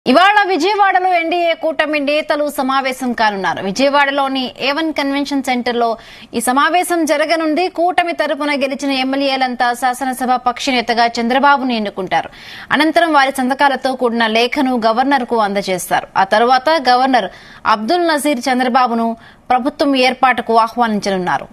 ఇవాళ విజయవాడలో ఎన్డీఏ కూటమి నేతలు సమావేశం కానున్నారు విజయవాడలోని ఏవన్ కన్వెన్షన్ సెంటర్ లో ఈ సమావేశం జరగనుంది కూటమి తరపున గెలిచిన ఎమ్మెల్యేలంతా శాసనసభ పక్ష నేతగా చంద్రబాబును ఎన్నుకుంటారు అనంతరం వారి సంతకాలతో కూడిన లేఖను గవర్నర్ కు అందజేస్తారు ఆ తరువాత గవర్నర్ అబ్దుల్ నజీర్ చంద్రబాబును ప్రభుత్వం ఏర్పాటుకు ఆహ్వానించనున్నారు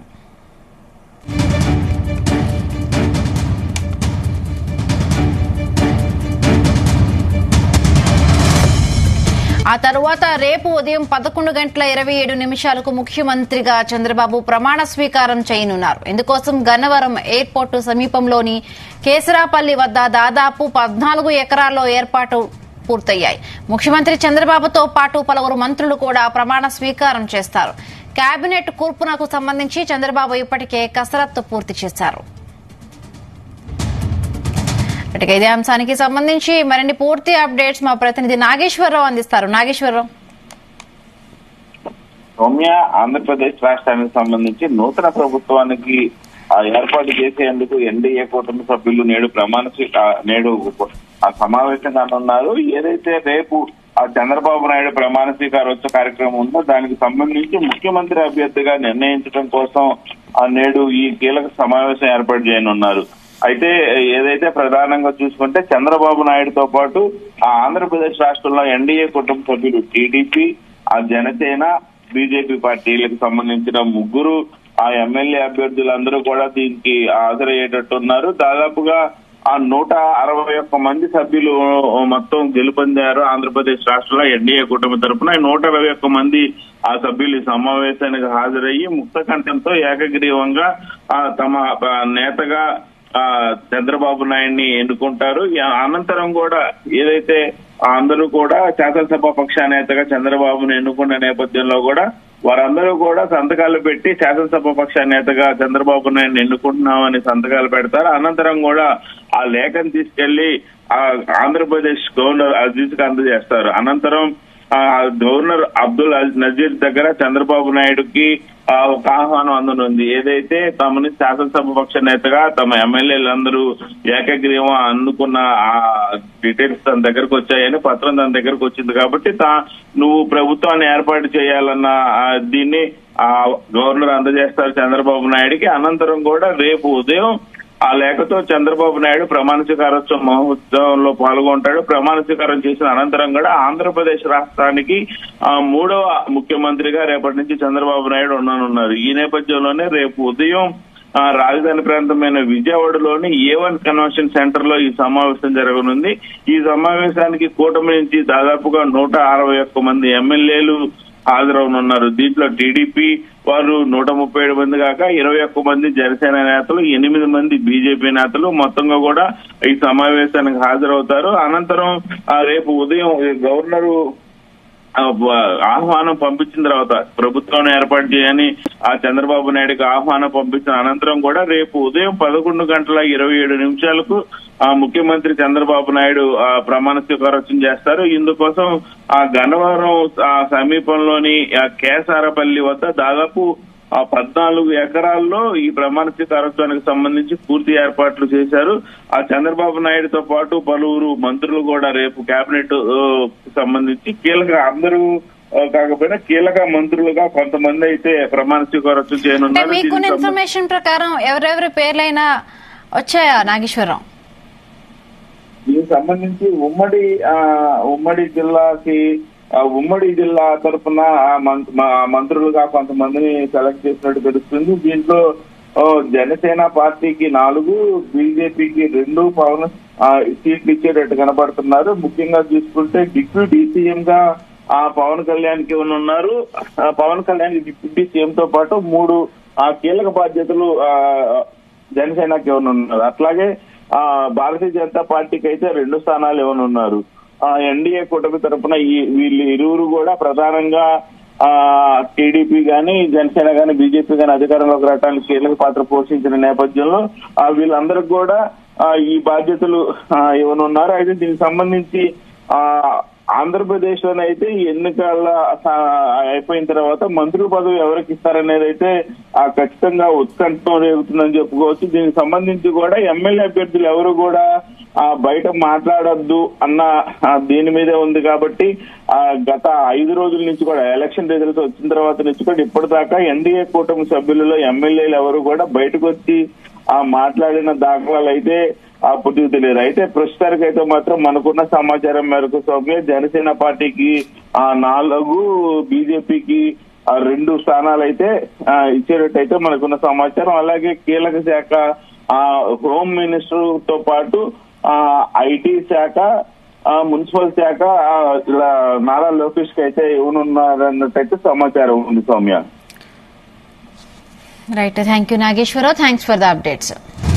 ఆ తరువాత రేపు ఉదయం పదకొండు గంటల ఇరవై ఏడు నిమిషాలకు ముఖ్యమంత్రిగా చంద్రబాబు ప్రమాణ స్వీకారం చేయనున్నారు ఇందుకోసం గన్నవరం ఎయిర్పోర్టు సమీపంలోని కేసరాపల్లి వద్ద దాదాపు పద్నాలుగు ఎకరాల్లో ఏర్పాటు పూర్తయ్యాయి ముఖ్యమంత్రి చంద్రబాబుతో పాటు పలువురు మంత్రులు కూడా ప్రమాణ స్వీకారం చేస్తారు కేబినెట్ కూర్పునకు సంబంధించి చంద్రబాబు ఇప్పటికే కసరత్తు పూర్తి చేశారు ఇటుక ఇదే అంశానికి సంబంధించి మరిన్ని పూర్తి అప్డేట్స్ మా ప్రతినిధి నాగేశ్వరరావు అందిస్తారు నాగేశ్వరరావు సౌమ్య ఆంధ్రప్రదేశ్ రాష్ట్రానికి సంబంధించి నూతన ప్రభుత్వానికి ఆ, ఏర్పాటు చేసేందుకు ఎన్డీఏ కూటమి సభ్యులు నేడు ప్రమాణ స్వీ- ఆ, నేడు ఆ సమావేశం కానున్నారు ఏదైతే రేపు ఆ చంద్రబాబు నాయుడు ప్రమాణ స్వీకారోత్సవ కార్యక్రమం ఉందో దానికి సంబంధించి ముఖ్యమంత్రి అభ్యర్థిగా నిర్ణయించడం కోసం ఆ, నేడు ఈ కీలక సమావేశం ఏర్పాటు చేయనున్నారు అయితే ఏదైతే ప్రధానంగా చూసుకుంటే చంద్రబాబు నాయుడుతో పాటు ఆ ఆంధ్రప్రదేశ్ రాష్ట్రంలో ఎన్డీఏ కుటుంబ సభ్యులు టీడీపీ ఆ జనసేన బీజేపీ పార్టీలకు సంబంధించిన ముగ్గురు ఆ ఎమ్మెల్యే అభ్యర్థులందరూ కూడా దీనికి హాజరయ్యేటట్టున్నారు దాదాపుగా ఆ నూట అరవై ఒక్క మంది సభ్యులు మొత్తం గెలుపొందారు ఆంధ్రప్రదేశ్ రాష్ట్రంలో ఎన్డీఏ కుటుంబ తరఫున ఈ నూట అరవై ఒక్క మంది ఆ సభ్యులు ఈ సమావేశానికి హాజరయ్యి ముక్త కంఠంతో ఏకగ్రీవంగా ఆ, తమ ఆ, నేతగా ఆ చంద్రబాబు నాయుడిని ఎన్నుకుంటారు ఈ అనంతరం కూడా ఏదైతే అందరూ కూడా శాసనసభ పక్ష నేతగా చంద్రబాబును ఎన్నుకున్న నేపథ్యంలో కూడా వారందరూ కూడా సంతకాలు పెట్టి శాసనసభ పక్ష నేతగా చంద్రబాబు నాయుడిని ఎన్నుకుంటున్నామని సంతకాలు పెడతారు అనంతరం కూడా ఆ లేఖను తీసుకెళ్లి ఆ ఆంధ్రప్రదేశ్ గవర్నర్ అజీజ్ కి అందజేస్తారు అనంతరం ఆ గవర్నర్ అబ్దుల్ అజ్- నజీర్ దగ్గర చంద్రబాబు నాయుడుకి ఆ, ఒక ఆహ్వానం అందనుంది ఏదైతే తమని శాసనసభ పక్ష నేతగా తమ ఎమ్మెల్యేలందరూ ఏకగ్రీవం అందుకున్న ఆ డీటెయిల్స్ తన దగ్గరకు వచ్చాయని పత్రం తన దగ్గరకు వచ్చింది కాబట్టి తా నువ్వు ప్రభుత్వాన్ని ఏర్పాటు చేయాలన్న ఆ, దీన్ని ఆ గవర్నర్ అందజేస్తారు చంద్రబాబు నాయుడుకి అనంతరం కూడా రేపు ఉదయం ఆ లేఖతో చంద్రబాబు నాయుడు ప్రమాణ స్వీకారోత్సవ మహోత్సవంలో పాల్గొంటాడు ప్రమాణ స్వీకారం చేసిన అనంతరం కూడా ఆంధ్రప్రదేశ్ రాష్ట్రానికి ఆ, మూడవ ముఖ్యమంత్రిగా రేపటి నుంచి చంద్రబాబు నాయుడు ఉండనున్నారు ఈ నేపథ్యంలోనే రేపు ఉదయం ఆ, రాజధాని ప్రాంతమైన విజయవాడలోని ఏ వన్ కన్వెన్షన్ సెంటర్ లో ఈ సమావేశం జరగనుంది ఈ సమావేశానికి కూటమి నుంచి దాదాపుగా నూట అరవై ఒక్క మంది ఎమ్మెల్యేలు హాజరవనున్నారు దీంట్లో టీడీపీ వారు నూట ముప్పై ఏడు మంది కాక ఇరవై ఒక్క మంది జనసేన నేతలు ఎనిమిది మంది బీజేపీ నేతలు మొత్తంగా కూడా ఈ సమావేశానికి హాజరవుతారు అనంతరం ఆ, రేపు ఉదయం ఈ గవర్నరు ఆ, బ- ఆహ్వానం పంపించిన తర్వాత ప్రభుత్వాన్ని ఏర్పాటు చేయని ఆ చంద్రబాబు నాయుడుకి ఆహ్వానం పంపించిన అనంతరం కూడా రేపు ఉదయం పదకొండు గంటల ఇరవై ఏడు నిమిషాలకు ఆ ముఖ్యమంత్రి చంద్రబాబు నాయుడు ఆ ప్రమాణ స్వీకారోత్సవం చేస్తారు ఇందుకోసం ఆ గన్నవరం ఆ సమీపంలోని ఆ కేసారపల్లి వద్ద దాదాపు ఆ పద్నాలుగు ఎకరాల్లో ఈ ప్రమాణ స్వీకారోత్సవానికి సంబంధించి పూర్తి ఏర్పాట్లు చేశారు ఆ చంద్రబాబు నాయుడుతో పాటు పలువురు మంత్రులు కూడా రేపు కేబినెట్ ఆ, సంబంధించి కీలక అందరూ ఆ, కాకపోయినా కీలక మంత్రులుగా కొంతమంది అయితే ప్రమాణ స్వీకారోత్సవం అంటే చేయనున్నారు మీకున్న దీనికి సంబంధించి- ఇన్ఫర్మేషన్ ప్రకారం ఎవరెవరి పేర్లైనా వచ్చాయా నాగేశ్వరరావు దీనికి సంబంధించి ఉమ్మడి ఆ, ఉమ్మడి జిల్లాకి ఆ, ఉమ్మడి జిల్లా తరఫున ఆ మం- మా మంత్రులుగా కొంతమందిని సెలెక్ట్ చేసినట్టు తెలుస్తుంది దీంట్లో ఓ, జనసేన పార్టీకి నాలుగు బీజేపీకి రెండు పవన్ ఆ, సీట్లు ఇచ్చేటట్టు కనబడుతున్నారు ముఖ్యంగా చూసుకుంటే డిప్యూటీ సీఎం గా ఆ పవన్ కళ్యాణ్ కి ఉన్నారు ఆ, పవన్ కళ్యాణ్ డిప్యూటీ సీఎం తో పాటు మూడు ఆ కీలక బాధ్యతలు ఆ, జనసేనకి ఉన్నారు అట్లాగే ఆ భారతీయ జనతా పార్టీకి అయితే రెండు స్థానాలు ఇవ్వనున్నారు ఆ ఎన్డీఏ కూటమి తరపున ఈ వీళ్ళు ఇరువురు కూడా ప్రధానంగా ఆ టీడీపీ గాని జనసేన గాని బీజేపీ గాని అధికారంలోకి రావడానికి కీలక పాత్ర పోషించిన నేపథ్యంలో ఆ వీళ్ళందరికి కూడా ఆ ఈ బాధ్యతలు ఆ, ఇవ్వనున్నారు అయితే దీనికి సంబంధించి ఆ ఆంధ్రప్రదేశ్ లోనే అయితే ఈ ఎన్నికల స- అయిపోయిన తర్వాత మంత్రుల పదవి ఎవరికి ఇస్తారనేది అయితే ఆ ఖచ్చితంగా ఉత్కంఠం రేగుతుందని చెప్పుకోవచ్చు దీనికి సంబంధించి కూడా ఎమ్మెల్యే అభ్యర్థులు ఎవరు కూడా ఆ, బయట మాట్లాడొద్దు అన్న ఆ, దీని మీదే ఉంది కాబట్టి ఆ, గత ఐదు రోజుల నుంచి కూడా ఎలక్షన్ రిజల్ట్స్ వచ్చిన తర్వాత నుంచి కూడా ఇప్పటిదాకా ఎన్డీఏ కూటమి సభ్యులలో ఎమ్మెల్యేలు ఎవరు కూడా బయటకు వచ్చి ఆ మాట్లాడిన దాఖలాలు అయితే ఆ పుట్టుకు తెలియదు అయితే ప్రస్తుతానికి అయితే మాత్రం మనకున్న సమాచారం మేరకు సౌమ్య జనసేన పార్టీకి ఆ నాలుగు బీజేపీకి ఆ రెండు స్థానాలు అయితే ఆ, ఇచ్చేటట్టయితే మనకున్న సమాచారం అలాగే కీలక శాఖ ఆ హోమ్ మినిస్టర్ తో పాటు ఆ ఐటీ శాఖ ఆ మున్సిపల్ శాఖ ఆ, ఇలా నారా లోకేష్ కి అయితే ఇవ్వనున్నారన్నట్టయితే సమాచారం ఉంది Soumya right thank you Nageswararao thanks for the updates